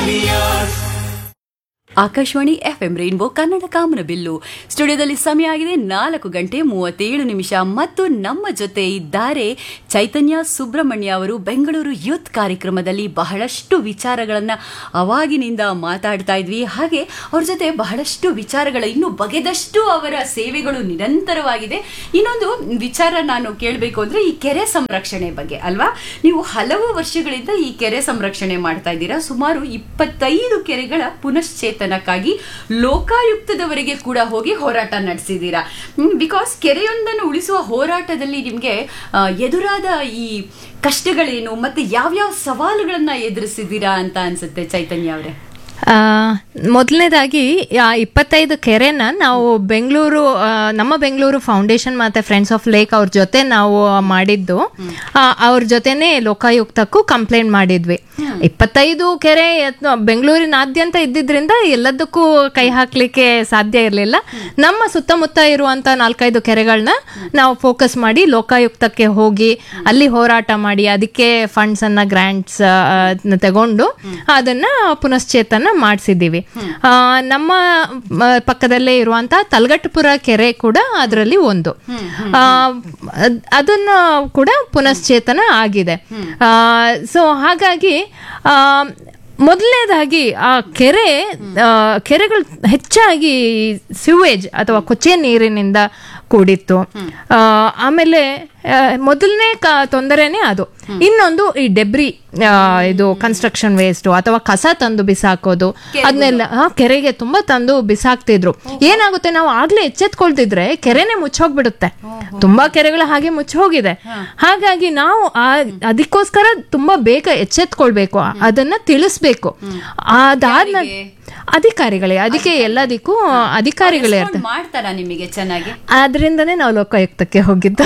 Akashvani FM rainbow Kannada ಕಾಮನ bill ಸ್ಟುಡಿಯೋದಲ್ಲಿ ಸಮಯ ಆಗಿದೆ ನಾಲ್ಕು ಗಂಟೆ ಮೂವತ್ತೇಳು ನಿಮಿಷ ಮತ್ತು ನಮ್ಮ ಜೊತೆ ಇದ್ದಾರೆ ಚೈತನ್ಯ ಸುಬ್ರಹ್ಮಣ್ಯ ಅವರು ಬೆಂಗಳೂರು ಯೂತ್ ಕಾರ್ಯಕ್ರಮದಲ್ಲಿ ಬಹಳಷ್ಟು ವಿಚಾರಗಳನ್ನ ಅವಾಗಿನಿಂದ ಮಾತಾಡ್ತಾ ಇದ್ವಿ ಹಾಗೆ ಅವ್ರ ಜೊತೆ ಬಹಳಷ್ಟು ವಿಚಾರಗಳ ಇನ್ನು ಬಗೆದಷ್ಟು ಅವರ ಸೇವೆಗಳು ನಿರಂತರವಾಗಿದೆ ಇನ್ನೊಂದು ವಿಚಾರ ನಾನು ಕೇಳಬೇಕು ಅಂದ್ರೆ ಈ ಕೆರೆ ಸಂರಕ್ಷಣೆ ಬಗ್ಗೆ ಅಲ್ವಾ ನೀವು ಹಲವು ವರ್ಷಗಳಿಂದ ಈ ಕೆರೆ ಸಂರಕ್ಷಣೆ ಮಾಡ್ತಾ ಇದ್ದೀರಾ ಸುಮಾರು ಇಪ್ಪತ್ತೈದು ಕೆರೆಗಳ ಪುನಶ್ಚೇತನಕ್ಕಾಗಿ ಲೋಕಾಯುಕ್ತದವರೆಗೆ ಕೂಡ ಹೋಗಿ ಹೋರಾಟ ನಡೆಸಿದ್ದೀರಾ ಬಿಕಾಸ್ ಕೆರೆಯೊಂದನ್ನು ಉಳಿಸುವ ಹೋರಾಟದಲ್ಲಿ ನಿಮಗೆ ಎದುರಾದ ಈ ಕಷ್ಟಗಳೇನು ಮತ್ತೆ ಯಾವ್ಯಾವ ಸವಾಲುಗಳನ್ನ ಎದುರಿಸಿದ್ದೀರಾ ಅಂತ ಅನ್ಸುತ್ತೆ ಚೈತನ್ಯ ಅವರೇ ಮೊದಲನೇದಾಗಿ ಇಪ್ಪತ್ತೈದು ಕೆರೆನ ನಾವು ಬೆಂಗಳೂರು ಆ, ನಮ್ಮ ಬೆಂಗಳೂರು ಫೌಂಡೇಶನ್ ಮತ್ತೆ ಫ್ರೆಂಡ್ಸ್ ಆಫ್ ಲೇಕ್ ಅವ್ರ ಜೊತೆ ನಾವು ಮಾಡಿದ್ದು ಆ, ಅವ್ರ ಜೊತೆನೆ ಲೋಕಾಯುಕ್ತಕ್ಕೂ ಕಂಪ್ಲೇಂಟ್ ಮಾಡಿದ್ವಿ ಇಪ್ಪತ್ತೈದು ಕೆರೆ ಯತ್ನ- ಬೆಂಗಳೂರಿನಾದ್ಯಂತ ಇದ್ದಿದ್ರಿಂದ ಎಲ್ಲದಕ್ಕೂ ಕೈ ಹಾಕ್ಲಿಕ್ಕೆ ಸಾಧ್ಯ ಇರಲಿಲ್ಲ ನಮ್ಮ ಸುತ್ತಮುತ್ತ ಇರುವಂತ ನಾಲ್ಕೈದು ಕೆರೆಗಳನ್ನ ನಾವು ಫೋಕಸ್ ಮಾಡಿ ಲೋಕಾಯುಕ್ತಕ್ಕೆ ಹೋಗಿ ಅಲ್ಲಿ ಹೋರಾಟ ಮಾಡಿ ಅದಕ್ಕೆ ಫಂಡ್ಸ್ ಅನ್ನ ಗ್ರಾಂಟ್ಸ್ ತಗೊಂಡು ಅದನ್ನ ಪುನಶ್ಚೇತನ ಮಾಡಿಸಿದ್ದೀವಿ ನಮ್ಮ ಮ, ಪಕ್ಕದಲ್ಲೇ ಇರುವಂತ ತಲಗಟ್ಟಪುರ ಕೆರೆ ಕೂಡ ಅದರಲ್ಲಿ ಒಂದು ಆ, ಅದ್- ಅದನ್ನ ಕೂಡ ಪುನಶ್ಚೇತನ ಆಗಿದೆ ಸೊ ಹಾಗಾಗಿ ಆ, ಮೊದಲನೇದಾಗಿ ಆ ಕೆರೆ ಆ, ಕೆರೆಗಳು ಹೆಚ್ಚಾಗಿ ಸಿವೇಜ್ ಅಥವಾ ಕೊಚ್ಚೆ ನೀರಿನಿಂದ ಕೂಡಿತ್ತು ಆ, ಆಮೇಲೆ ಆ, ಮೊದಲನೇ ಕ ತೊಂದರೆನೇ ಅದು ಇನ್ನೊಂದು ಈ ಡೆಬ್ರಿ ಆ, ಇದು ಕನ್ಸ್ಟ್ರಕ್ಷನ್ ವೇಸ್ಟ್ ಅಥವಾ ಕಸ ತಂದು ಬಿಸಾಕೋದು ಅದನ್ನೆಲ್ಲ ಕೆರೆಗೆ ತುಂಬಾ ತಂದು ಬಿಸಾಕ್ತಿದ್ರು ಏನಾಗುತ್ತೆ ನಾವು ಆಗ್ಲೇ ಎಚ್ಚೆತ್ಕೊಳ್ತಿದ್ರೆ ಕೆರೆನೆ ಮುಚ್ಚೋಗ್ಬಿಡುತ್ತೆ ತುಂಬಾ ಕೆರೆಗಳು ಹಾಗೆ ಮುಚ್ಚೋಗಿದೆ ಹಾಗಾಗಿ ನಾವು ಆ- ಅದಕ್ಕೋಸ್ಕರ ತುಂಬಾ ಬೇಗ ಎಚ್ಚೆತ್ಕೊಳ್ಬೇಕು ಅದನ್ನ ತಿಳಿಸ್ಬೇಕು ಅದಾದ್ನ ಅಧಿಕಾರಿಗಳೇ ಅದಕ್ಕೆ ಎಲ್ಲದಕ್ಕೂ ಅಧಿಕಾರಿಗಳೇ ಇರ್ತಾರೆ Respond ಮಾಡ್ತಾರಾ ನಿಮಗೆ ಚೆನ್ನಾಗಿ ಆದ್ರಿಂದನೇ ನಾವು ಲೋಕಾಯುಕ್ತಕ್ಕೆ ಹೋಗಿದ್ದು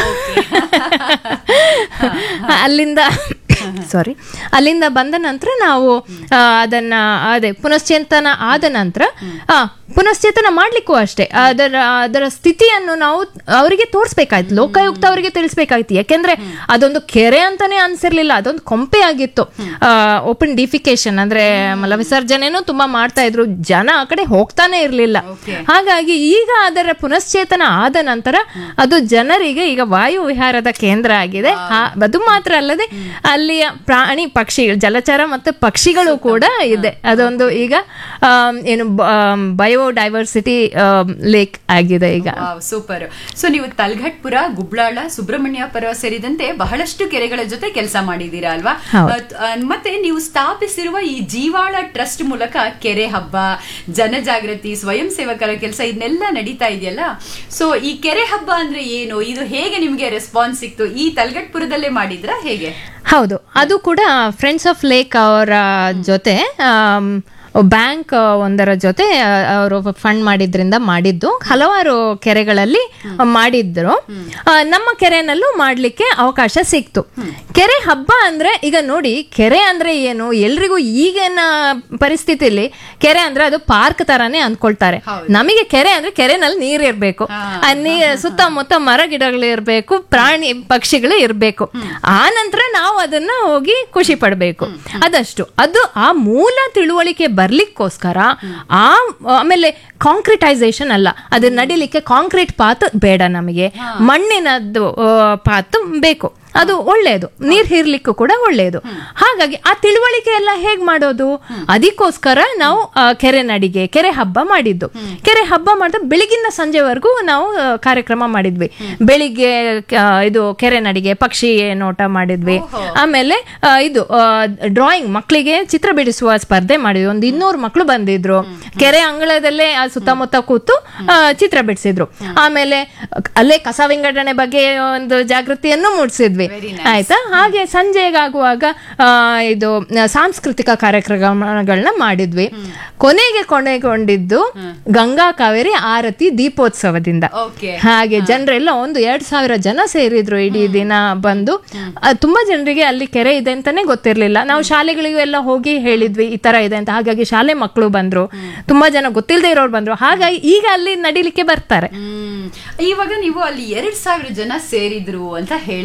ಅಲ್ಲಿಂದ ಸಾರಿ ಅಲ್ಲಿಂದ ಬಂದ ನಂತರ ನಾವು ಆ, ಅದನ್ನ ಅದೇ ಪುನಶ್ಚೇತನ ಆದ ನಂತರ ಆ, ಪುನಶ್ಚೇತನ ಮಾಡ್ಲಿಕ್ಕೂ ಅಷ್ಟೇ ಅದರ ಅದರ ಸ್ಥಿತಿಯನ್ನು ನಾವು ಅವರಿಗೆ ತೋರಿಸ್ಬೇಕಾಯ್ತು ಲೋಕಾಯುಕ್ತ ಅವರಿಗೆ ತಿಳಿಸ್ಬೇಕಾಯ್ತು ಯಾಕೆಂದ್ರೆ ಅದೊಂದು ಕೆರೆ ಅಂತಾನೆ ಅನ್ಸಿರ್ಲಿಲ್ಲ ಅದೊಂದು ಕೊಂಪೆ ಆಗಿತ್ತು ಓಪನ್ ಡಿಫಿಕೇಶನ್ ಅಂದ್ರೆ ಮಲ ವಿಸರ್ಜನೆನೂ ತುಂಬಾ ಮಾಡ್ತಾ ಇದ್ರು ಜನ ಆ ಕಡೆ ಹೋಗ್ತಾನೆ ಇರ್ಲಿಲ್ಲ Okay. ಹಾಗಾಗಿ ಈಗ ಅದರ ಪುನಶ್ಚೇತನ ಆದ ನಂತರ ಅದು ಜನರಿಗೆ ಈಗ ವಾಯು ವಿಹಾರದ ಕೇಂದ್ರ ಆಗಿದೆ ಹಾ- ಅದು ಮಾತ್ರ ಅಲ್ಲದೆ ಅಲ್ಲಿಯ ಪ್ರಾಣಿ ಪಕ್ಷಿ ಜಲಚರ ಮತ್ತು ಪಕ್ಷಿಗಳು ಕೂಡ ಇದೆ ಅದೊಂದು ಈಗ ಆಮ್, ಏನು ಬಯೋಡೈವರ್ಸಿಟಿ ಲೇಕ್ ಆಗಿದೆ ಈಗ ಸೂಪರ್ ಸೊ ನೀವು ತಲ್ಘಟ್ಪುರ ಗುಬ್ಳಾಳ ಸುಬ್ರಹ್ಮಣ್ಯಪುರ ಸೇರಿದಂತೆ ಬಹಳಷ್ಟು ಕೆರೆಗಳ ಜೊತೆ ಕೆಲಸ ಮಾಡಿದ್ದೀರಾ ಅಲ್ವಾ ಹೌದು. ಅತ್- ಆ, ಮತ್ತೆ ನೀವು ಸ್ಥಾಪಿಸಿರುವ ಈ ಜೀವಾಳ ಟ್ರಸ್ಟ್ ಮೂಲಕ ಕೆರೆ ಹಬ್ಬ ಜನಜಾಗೃತಿ ಸ್ವಯಂ ಸೇವಕರ ಕೆಲಸ ಇದನ್ನೆಲ್ಲ ನಡೀತಾ ಇದೆಯಲ್ಲ ಸೊ ಈ ಕೆರೆ ಹಬ್ಬ ಅಂದ್ರೆ ಏನು ಇದು ಹೇಗೆ ನಿಮ್ಗೆ ರೆಸ್ಪಾನ್ಸ್ ಸಿಕ್ತು ಈ ತಲ್ಗಟ್ಪುರದಲ್ಲೇ ಮಾಡಿದ್ರಾ ಹೇಗೆ ಹೌದು ಅದು ಕೂಡ ಫ್ರೆಂಡ್ಸ್ ಆಫ್ ಲೇಕ್ ಅವರ ಜೊತೆ ಬ್ಯಾಂಕ್ ಒಂದರ ಜೊತೆ ಅವರು ಫಂಡ್ ಮಾಡಿದ್ರಿಂದ ಮಾಡಿದ್ದು ಹಲವಾರು ಕೆರೆಗಳಲ್ಲಿ ಮಾಡಿದ್ರು ಆ, ನಮ್ಮ ಕೆರೆನಲ್ಲೂ ಮಾಡ್ಲಿಕ್ಕೆ ಅವಕಾಶ ಸಿಕ್ತು ಕೆರೆ ಹಬ್ಬ ಅಂದ್ರೆ ಈಗ ನೋಡಿ ಕೆರೆ ಅಂದ್ರೆ ಏನು ಎಲ್ರಿಗೂ ಈಗಿನ ಪರಿಸ್ಥಿತಿಲಿ ಕೆರೆ ಅಂದ್ರೆ ಅದು ಪಾರ್ಕ್ ತರಾನೇ ಅನ್ಕೊಳ್ತಾರೆ ನಮಗೆ ಕೆರೆ ಅಂದ್ರೆ ಕೆರೆನಲ್ಲಿ ನೀರ್ ಇರ್ಬೇಕು ಆ ನೀರ್ ಸುತ್ತಮುತ್ತ ಮರ ಗಿಡಗಳು ಇರ್ಬೇಕು ಪ್ರಾಣಿ ಪಕ್ಷಿಗಳು ಇರ್ಬೇಕು ಆ ನಂತರ ನಾವು ಅದನ್ನ ಹೋಗಿ ಖುಷಿ ಪಡ್ಬೇಕು ಅದಷ್ಟು ಅದು ಆ ಮೂಲ ತಿಳುವಳಿಕೆ ಬರ್ಲಿಕ್ಕೋಸ್ಕರ ಆ ಆಮೇಲೆ ಕಾಂಕ್ರಿಟೈಸೇಷನ್ ಅಲ್ಲ ಅದು ನಡಿಲಿಕ್ಕೆ ಕಾಂಕ್ರೀಟ್ ಪಾತ್ ಬೇಡ ನಮಗೆ ಮಣ್ಣಿನದ್ದು ಪಾತ್ ಬೇಕು ಅದು ಒಳ್ಳೆಯದು ನೀರ್ ಹೀರ್ಲಿಕ್ಕೂ ಕೂಡ ಒಳ್ಳೆಯದು ಹಾಗಾಗಿ ಆ ತಿಳುವಳಿಕೆ ಎಲ್ಲ ಹೇಗ್ ಮಾಡೋದು ಅದಕ್ಕೋಸ್ಕರ ನಾವು ಆ, ಕೆರೆ ನಡಿಗೆ ಕೆರೆ ಹಬ್ಬ ಮಾಡಿದ್ದು ಕೆರೆ ಹಬ್ಬ ಮಾಡಿದ ಬೆಳಿಗಿನ ಸಂಜೆವರೆಗೂ ನಾವು ಆ, ಕಾರ್ಯಕ್ರಮ ಮಾಡಿದ್ವಿ ಬೆಳಿಗ್ಗೆ ಆ, ಇದು ಕೆರೆ ನಡಿಗೆ ಪಕ್ಷಿ ನೋಟ ಮಾಡಿದ್ವಿ ಆಮೇಲೆ ಆ, ಇದು ಡ್ರಾಯಿಂಗ್ ಮಕ್ಕಳಿಗೆ ಚಿತ್ರ ಬಿಡಿಸುವ ಸ್ಪರ್ಧೆ ಮಾಡಿದ್ವಿ ಒಂದು ಇನ್ನೂರು ಮಕ್ಕಳು ಬಂದಿದ್ರು ಕೆರೆ ಅಂಗಳದಲ್ಲೇ ಆ ಸುತ್ತಮುತ್ತ ಕೂತು ಆ, ಚಿತ್ರ ಬಿಡಿಸಿದ್ರು ಆಮೇಲೆ ಅಲ್ಲೇ ಕಸ ವಿಂಗಡಣೆ ಬಗ್ಗೆ ಒಂದು ಜಾಗೃತಿಯನ್ನು ಮೂಡಿಸಿದ್ವಿ ಆಯ್ತಾ ಹಾಗೆ ಸಂಜೆಗಾಗುವಾಗ ಆ, ಇದು ಆ, ಸಾಂಸ್ಕೃತಿಕ ಕಾರ್ಯಕ್ರಮಗಳನ್ನ ಮಾಡಿದ್ವಿ ಕೊನೆಗೆ ಕೊನೆಗೊಂಡಿದ್ದು ಗಂಗಾ ಕಾವೇರಿ ಆರತಿ ದೀಪೋತ್ಸವದಿಂದ ಓಕೆ ಹಾಗೆ ಜನರೆಲ್ಲ ಒಂದು ಎರಡ್ ಸಾವಿರ ಜನ ಸೇರಿದ್ರು ಇಡೀ ದಿನ ಬಂದು ಆ, ತುಂಬಾ ಜನರಿಗೆ ಅಲ್ಲಿ ಕೆರೆ ಇದೆ ಅಂತಾನೆ ಗೊತ್ತಿರ್ಲಿಲ್ಲ ನಾವು ಶಾಲೆಗಳಿಗೂ ಎಲ್ಲ ಹೋಗಿ ಹೇಳಿದ್ವಿ ಈ ತರ ಇದೆ ಅಂತ ಹಾಗಾಗಿ ಶಾಲೆ ಮಕ್ಕಳು ಬಂದ್ರು ತುಂಬಾ ಜನ ಗೊತ್ತಿಲ್ಲದೆ ಇರೋರು ಬಂದ್ರು ಹಾಗಾಗಿ ಈಗ ಅಲ್ಲಿ ನಡಿಲಿಕ್ಕೆ ಬರ್ತಾರೆ ಹ್ಮ್ ಇವಾಗ ನೀವು ಅಲ್ಲಿ ಎರಡ್ ಸಾವಿರ ಜನ ಸೇರಿದ್ರು ಅಂತ ಹೇಳ್ತೀರಾ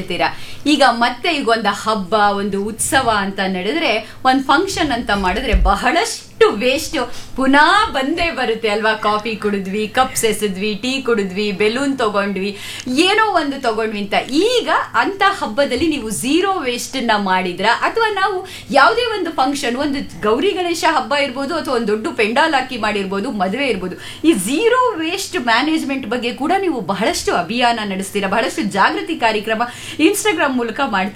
ಈಗ ಮತ್ತೆ ಈಗ ಒಂದು ಹಬ್ಬ ಒಂದು ಉತ್ಸವ ಅಂತ ನಡೆದ್ರೆ ಒಂದು ಫಂಕ್ಷನ್ ಅಂತ ಮಾಡಿದ್ರೆ ಬಹಳಷ್ಟು ವೇಸ್ಟ್ ಪುನಃ ಬಂದೇ ಬರುತ್ತೆ ಅಲ್ವಾ ಕಾಫಿ ಕುಡಿದ್ವಿ ಕಪ್ಸ್ ಎಸೆದ್ವಿ ಟೀ ಕುಡಿದ್ವಿ ಬೆಲೂನ್ ತಗೊಂಡ್ವಿ ಏನೋ ಒಂದು ತಗೊಂಡ್ವಿ ಅಂತ ಈಗ ಅಂತ ಹಬ್ಬದಲ್ಲಿ ನೀವು ಝೀರೋ ವೇಸ್ಟ್ ನ ಮಾಡಿದ್ರ ಅಥವಾ ನಾವು ಯಾವುದೇ ಒಂದು ಫಂಕ್ಷನ್ ಒಂದು ಗೌರಿ ಗಣೇಶ ಹಬ್ಬ ಇರ್ಬೋದು ಅಥವಾ ಒಂದು ದೊಡ್ಡ ಪೆಂಡಾಲ್ ಹಾಕಿ ಮಾಡಿರ್ಬೋದು ಮದುವೆ ಇರ್ಬೋದು ಈ ಝೀರೋ ವೇಸ್ಟ್ ಮ್ಯಾನೇಜ್ಮೆಂಟ್ ಬಗ್ಗೆ ಕೂಡ ನೀವು ಬಹಳಷ್ಟು ಅಭಿಯಾನ ನಡೆಸ್ತೀರಾ ಬಹಳಷ್ಟು ಜಾಗೃತಿ ಕಾರ್ಯಕ್ರಮ ಇನ್ಸ್ಟಾಗ್ರಾಮ್ ಮೂಲಕ ಮಾಡ್ತೀರಾ